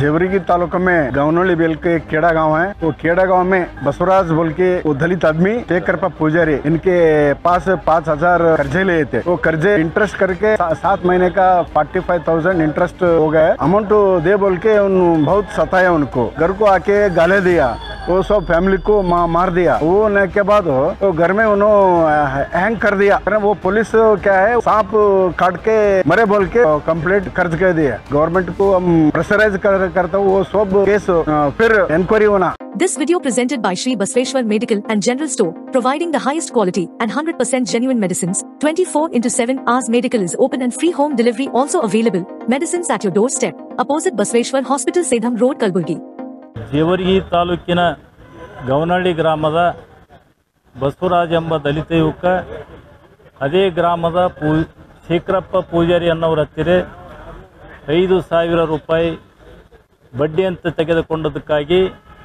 देवरीगी तालुका में गावनोली बेल के एक खेड़ा गांव है वो खेड़ा गांव में बसवराज बोल के वो दलित आदमी शेखरप्पा पुजारी इनके पास पाँच हजार कर्जे लिए थे वो कर्जे इंटरेस्ट करके सा- सात महीने का फोर्टी फाइव थाउजेंड इंटरेस्ट हो गया अमाउंट दे बोल के उन बहुत सताया उनको घर को आके गाले दिया वो सब फैमिली को मा, मार दिया वो होने के बाद तो घर में उन्होंने हैंग कर दिया अरे वो पुलिस क्या है सांप काट के मरे बोल के कंप्लेंट कर्ज कर दिया गवर्नमेंट को हम प्रेशराइज कर करता हूँ वो सब केस अ, फिर इंक्वायरी होना This video presented by Sri Basveshwar Medical and General Store, providing the highest quality and 100% genuine medicines. 24 into 7 hours medical is open and free home delivery also available. Medicines at your doorstep. Opposite Basveshwar Hospital, Sedham Road, Kalburgi. Jevargi ತಾಲೂಕಿನ ಗವನಹಳ್ಳಿ ಗ್ರಾಮದ ಬಸವರಾಜ್ ಎಂಬ ದಲಿತ ಯುವಕ ಅದೇ ಗ್ರಾಮದ ಪೂ ಶೇಖರಪ್ಪ ಪೂಜಾರಿ ಅನ್ನೋರ ಹತ್ತಿರ ಐದು ಸಾವಿರ ರೂಪಾಯಿ ಬಡ್ಡಿ ಅಂತ ತೆಗೆದುಕೊಂಡದಕ್ಕಾಗಿ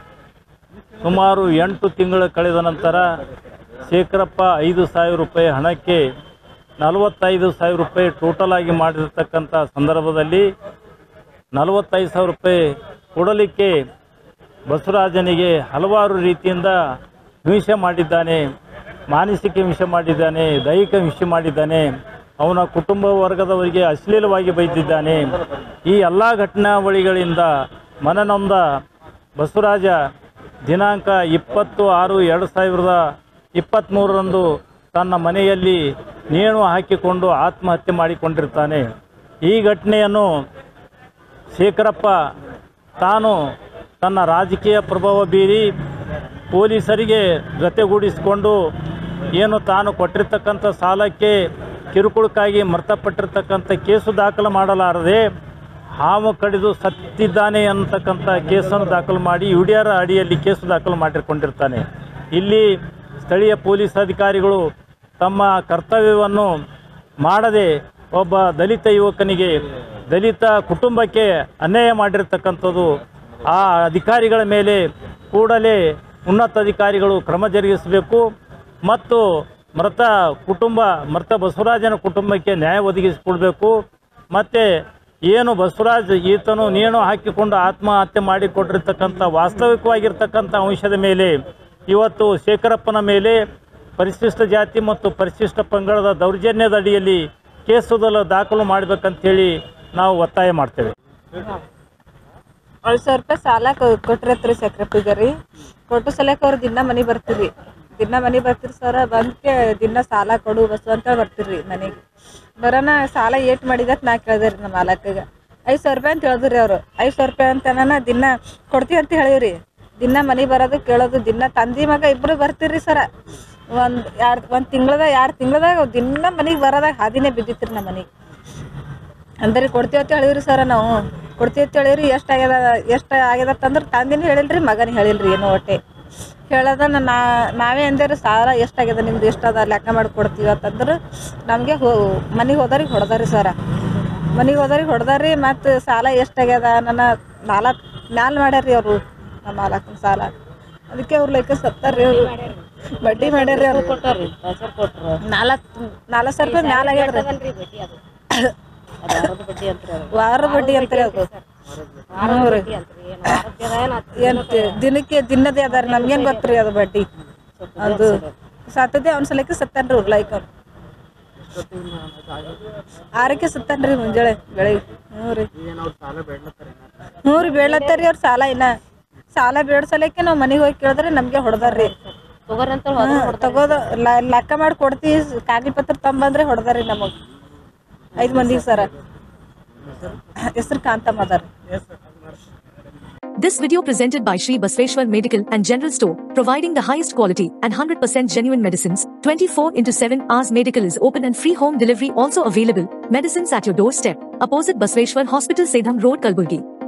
ಸುಮಾರು ಎಂಟು ತಿಂಗಳು ಕಳೆದ ನಂತರ ಶೇಖರಪ್ಪ ಐದು ಸಾವಿರ ರೂಪಾಯಿ ಹಣಕ್ಕೆ ನಲವತ್ತೈದು ಸಾವಿರ ರೂಪಾಯಿ ಟೋಟಲ್ ಆಗಿ ಮಾಡಿರ್ತಕ್ಕಂಥ ಸಂದರ್ಭದಲ್ಲಿ ನಲವತ್ತೈದು ಸಾವಿರ ರೂಪಾಯಿ ಕೊಡಲಿಕ್ಕೆ ಬಸವರಾಜನಿಗೆ ಹಲವಾರು ರೀತಿಯಿಂದ ಹಿಂಸೆ ಮಾಡಿದ್ದಾನೆ ಮಾನಸಿಕ ಹಿಂಸೆ ಮಾಡಿದ್ದಾನೆ ದೈಹಿಕ ಹಿಂಸೆ ಮಾಡಿದ್ದಾನೆ ಅವನ ಕುಟುಂಬ ವರ್ಗದವರಿಗೆ ಅಶ್ಲೀಲವಾಗಿ ಬೈದಿದ್ದಾನೆ ಈ ಎಲ್ಲ ಘಟನಾವಳಿಗಳಿಂದ ಮನನೊಂದ ಬಸವರಾಜ ದಿನಾಂಕ ಇಪ್ಪತ್ತು ಆರು ಎರಡು ಸಾವಿರದ ಇಪ್ಪತ್ತ್ಮೂರರಂದು ತನ್ನ ಮನೆಯಲ್ಲಿ ನೇಣು ಹಾಕಿಕೊಂಡು ಆತ್ಮಹತ್ಯೆ ಮಾಡಿಕೊಂಡಿರ್ತಾನೆ ಈ ಘಟನೆಯನ್ನು ಶೇಖರಪ್ಪ ತಾನು ತನ್ನ ರಾಜಕೀಯ ಪ್ರಭಾವ ಬೀರಿ ಪೊಲೀಸರಿಗೆ ಜೊತೆಗೂಡಿಸಿಕೊಂಡು ಏನು ತಾನು ಕೊಟ್ಟಿರ್ತಕ್ಕಂಥ ಸಾಲಕ್ಕೆ ಕಿರುಕುಳಕ್ಕಾಗಿ ಮೃತಪಟ್ಟಿರ್ತಕ್ಕಂಥ ಕೇಸು ದಾಖಲು ಮಾಡಲಾರದೆ ಹಾವು ಕಡಿದು ಸತ್ತಿದ್ದಾನೆ ಅನ್ನತಕ್ಕಂಥ ಕೇಸನ್ನು ದಾಖಲು ಮಾಡಿ ಯು ಡಿ ಆರ್ ಅಡಿಯಲ್ಲಿ ಕೇಸು ದಾಖಲು ಮಾಡಿಕೊಂಡಿರ್ತಾನೆ ಇಲ್ಲಿ ಸ್ಥಳೀಯ ಪೊಲೀಸ್ ಅಧಿಕಾರಿಗಳು ತಮ್ಮ ಕರ್ತವ್ಯವನ್ನು ಮಾಡದೆ ಒಬ್ಬ ದಲಿತ ಯುವಕನಿಗೆ ದಲಿತ ಕುಟುಂಬಕ್ಕೆ ಅನ್ಯಾಯ ಮಾಡಿರ್ತಕ್ಕಂಥದ್ದು ಆ ಅಧಿಕಾರಿಗಳ ಮೇಲೆ ಕೂಡಲೇ ಉನ್ನತ ಅಧಿಕಾರಿಗಳು ಕ್ರಮ ಜರುಗಿಸಬೇಕು ಮತ್ತು ಮೃತ ಕುಟುಂಬ ಮೃತ ಬಸವರಾಜನ ಕುಟುಂಬಕ್ಕೆ ನ್ಯಾಯ ಒದಗಿಸಿಕೊಡ್ಬೇಕು ಮತ್ತು ಏನು ಬಸವರಾಜ್ ಈತನು ನೇಣು ಹಾಕಿಕೊಂಡು ಆತ್ಮಹತ್ಯೆ ಮಾಡಿಕೊಟ್ಟಿರ್ತಕ್ಕಂಥ ವಾಸ್ತವಿಕವಾಗಿರ್ತಕ್ಕಂಥ ಅಂಶದ ಮೇಲೆ ಇವತ್ತು ಶೇಖರಪ್ಪನ ಮೇಲೆ ಪರಿಶಿಷ್ಟ ಜಾತಿ ಮತ್ತು ಪರಿಶಿಷ್ಟ ಪಂಗಡದ ದೌರ್ಜನ್ಯದ ಅಡಿಯಲ್ಲಿ ಕೇಸುದಲ್ಲ ದಾಖಲು ಮಾಡಬೇಕಂತೇಳಿ ನಾವು ಒತ್ತಾಯ ಮಾಡ್ತೇವೆ ಏಳು ಸಾವಿರ ರೂಪಾಯಿ ಸಾಲ ಕೊಟ್ಟಿರತ್ರಿ ಸಕ್ರೆ ರೀ ಕೊಟ್ಟು ಸಲಕ್ಕೆ ಅವ್ರು ದಿನ ಮನೆ ಬರ್ತೀರಿ ದಿನ ಮನೆ ಬರ್ತೀರಿ ಸರ ಬಂದ್ಕೆ ದಿನ ಸಾಲ ಕೊಡು ಬಸ್ಸು ಅಂತ ಬರ್ತೀರಿ ಮನೆಗೆ ಬರೋಣ ಸಾಲ ಏಟ್ ಮಾಡಿದತ್ ನಾ ಕೇಳ್ದೆ ರೀ ನಮ್ಮ ಮಾಲಕ್ಕಿಗೆ ಐದು ಸಾವಿರ ರೂಪಾಯಿ ಅಂತ ಹೇಳಿದ್ರಿ ಅವರು ಐದು ಸಾವಿರ ರೂಪಾಯಿ ಅಂತ ನಾನು ದಿನ ಕೊಡ್ತೀವಿ ಅಂತ ಹೇಳಿವ್ರಿ ದಿನ ಮನೆ ಬರೋದು ಕೇಳೋದು ದಿನ ತಂದಿ ಮಗ ಇಬ್ಬರು ಬರ್ತೀರಿ ಸರ ಒಂದು ಎರಡು ಒಂದು ತಿಂಗಳದ ಎರಡು ತಿಂಗಳದಾಗ ದಿನ ಮನೆಗೆ ಬರೋದಾಗ ಹಾದಿನೇ ಬಿದ್ದಿತ್ರಿ ನಮ್ಮ ಮನೆಗೆ ಅಂದ್ರೆ ಕೊಡ್ತೀವಿ ಅಂತ ಹೇಳಿವ್ರಿ ಸರ ನಾವು ಕೊಡ್ತೀವಿ ಅಂತ ಹೇಳಿವ್ರಿ ಎಷ್ಟು ಆಗ್ಯದ ಎಷ್ಟು ಆಗ್ಯದ ಅಂತಂದ್ರೆ ತಂದಿನ ಹೇಳಿಲ್ರಿ ಮಗನಿಗೆ ಹೇಳಿಲ್ರಿ ಏನೋ ಒಟ್ಟೆ ಹೇಳದ ನಾ ನಾವೇ ಅಂದೇರಿ ಸಾಲ ಎಷ್ಟಾಗ್ಯದ ನಿಮ್ದು ಎಷ್ಟದ ಲೆಕ್ಕ ಮಾಡಿ ಕೊಡ್ತೀವಿ ಅಂತಂದ್ರೆ ನಮಗೆ ಹೋ ಮನೆಗೆ ಹೋದವ್ರಿಗೆ ಹೊಡೆದಾರಿ ಸರ ಮನೆಗೆ ಹೋದವ್ರಿಗೆ ಹೊಡೆದಾರಿ ಮತ್ತು ಸಾಲ ಎಷ್ಟಾಗ್ಯದ ನನ್ನ ನಾಲ್ಕು ಮ್ಯಾಲ ಮಾಡ್ಯಾರ್ರಿ ಅವರು ನಮ್ಮ ಮಾಲಕನ ಸಾಲ ಅದಕ್ಕೆ ಅವ್ರ ಲೆಕ್ಕ ಸತ್ತಾರ್ರಿ ಅವರು ಬಡ್ಡಿ ಮಾಡ್ಯಾರ್ರಿ ಅವ್ರು ನಾಲ್ಕು ನಾಲ್ಕು ಸಾವಿರ ರೂಪಾಯಿ ಮ್ಯಾಲ ಆಗ್ಯಾದ್ರಿ ವಾರ ಬಡ್ಡಿ ಅಂತಾರೆ ಅದು ಹ್ಞೂ ರೀ ಏನ್ ತಿ- ದಿನಕ್ಕೆ ದಿನದೇ ಅದಾರ ನಮ್ಗೇನ್ ಗೊತ್ತ್ರಿ ಅದು ಬಡ್ಡಿ ಅದು ಸತ್ತದೇ ಅವ್ನ ಸಲಕ್ಕೆ ಸತ್ತಾನ್ರಿ ಉರ್ಲಾಯ್ಕ ಆರಕ್ಕೆ ಸತ್ತಾನ್ರಿ ಮುಂಜಾನೆ ಬೆಳಿಗ್ಗೆ ಹ್ಞೂ ರೀ ಹ್ಞೂ ರೀ ಬೇಡ್ಲತ್ತಾರಿ ಅವ್ರ ಸಾಲ ಇನ್ನ ಸಾಲ ಬೇಡ ಸಲಕ್ಕೆ ನಾವು ಮನೆಗೆ ಹೋಗಿ ಕೇಳಿದ್ರೆ ನಮ್ಗೆ ಹೊಡೆದಾರ್ರಿ ತಗೋದ ಲ- ಲೆಕ್ಕ ಮಾಡಿ ಕೊಡ್ತೀವಿ ಕಾಗಲಿ ಪತ್ರ ತಂಬಂದ್ರೆ ಹೊಡೆದಾರಿ ನಮಗ್ ಐದು ಮಂದಿಗೆ ಸರ ಹೆಸರು ಕಾಂತಮ್ಮ ಅದಾರ This video presented by Sri Basveshwar Medical and General Store, providing the highest quality and 100% genuine medicines. 24 into 7 hours medical is open and free home delivery also available. Medicines at your doorstep. Opposite Basveshwar Hospital, Sedham Road, Kalburgi.